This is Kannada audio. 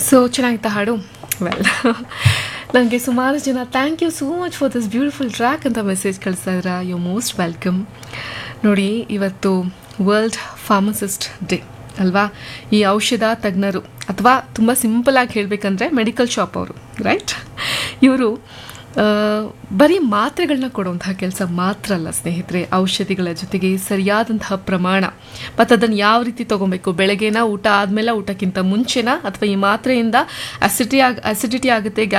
ಸೊ ಚೆನ್ನಾಗಿತ್ತ ಹಾಡು ವೆಲ್ ನನಗೆ ಸುಮಾರು ಜನ thank you so much for this beautiful track ಅಂತ ಮೆಸೇಜ್ ಕಳಿಸ್ತಾ ಇದ್ರ ಯು ಮೋಸ್ಟ್ ವೆಲ್ಕಮ್ ನೋಡಿ ಇವತ್ತು ವರ್ಲ್ಡ್ ಫಾರ್ಮಸಿಸ್ಟ್ ಡೇ ಅಲ್ವಾ ಈ ಔಷಧ ತಜ್ಞರು ಅಥವಾ ತುಂಬ ಸಿಂಪಲ್ ಆಗಿ ಹೇಳಬೇಕಂದ್ರೆ ಮೆಡಿಕಲ್ ಶಾಪ್ ಅವರು ರೈಟ್ ಇವರು ಬರೀ ಮಾತ್ರೆಗಳನ್ನ ಕೊಡುವಂತಹ ಕೆಲಸ ಮಾತ್ರ ಅಲ್ಲ ಸ್ನೇಹಿತರೆ ಔಷಧಿಗಳ ಜೊತೆಗೆ ಸರಿಯಾದಂತಹ ಪ್ರಮಾಣ ಮತ್ತು ಅದನ್ನು ಯಾವ ರೀತಿ ತೊಗೊಬೇಕು ಬೆಳಗ್ಗೆನ ಊಟ ಆದಮೇಲೆ ಊಟಕ್ಕಿಂತ ಮುಂಚೆನಾ ಅಥವಾ ಈ ಮಾತ್ರೆಯಿಂದ ಅಸಿಟಿ ಆಗ ಅಸಿಡಿಟಿ ಆಗುತ್ತೆ